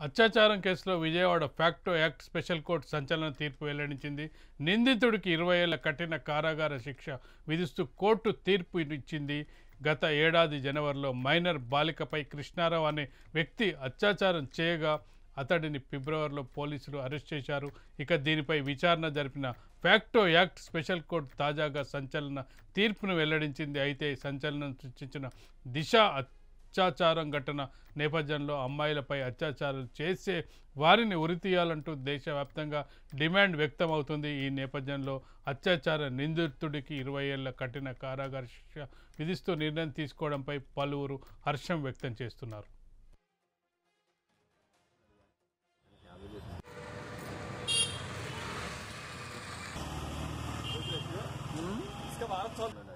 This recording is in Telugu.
అత్యాచారం కేసులో విజయవాడ ఫ్యాక్టో యాక్ట్ స్పెషల్ కోర్టు సంచలన తీర్పు వెల్లడించింది నిందితుడికి ఇరవై ఏళ్ల కఠిన కారాగార శిక్ష విధిస్తూ కోర్టు తీర్పు ఇచ్చింది గత ఏడాది జనవరిలో మైనర్ బాలికపై కృష్ణారావు అనే వ్యక్తి అత్యాచారం చేయగా అతడిని ఫిబ్రవరిలో పోలీసులు అరెస్ట్ చేశారు ఇక దీనిపై విచారణ జరిపిన ఫ్యాక్టో యాక్ట్ స్పెషల్ కోర్టు తాజాగా సంచలన తీర్పును వెల్లడించింది అయితే సంచలనం సృష్టించిన దిశ అత్యాచారం ఘటన నేపథ్యంలో అమ్మాయిలపై అత్యాచారాలు చేసే వారిని ఉరితీయాలంటూ దేశవ్యాప్తంగా డిమాండ్ వ్యక్తమవుతుంది ఈ నేపథ్యంలో అత్యాచార నిందితుడికి ఇరవై ఏళ్ల కఠిన కారాగార శిక్ష విధిస్తూ నిర్ణయం తీసుకోవడంపై పలువురు హర్షం వ్యక్తం చేస్తున్నారు इसका भारत चल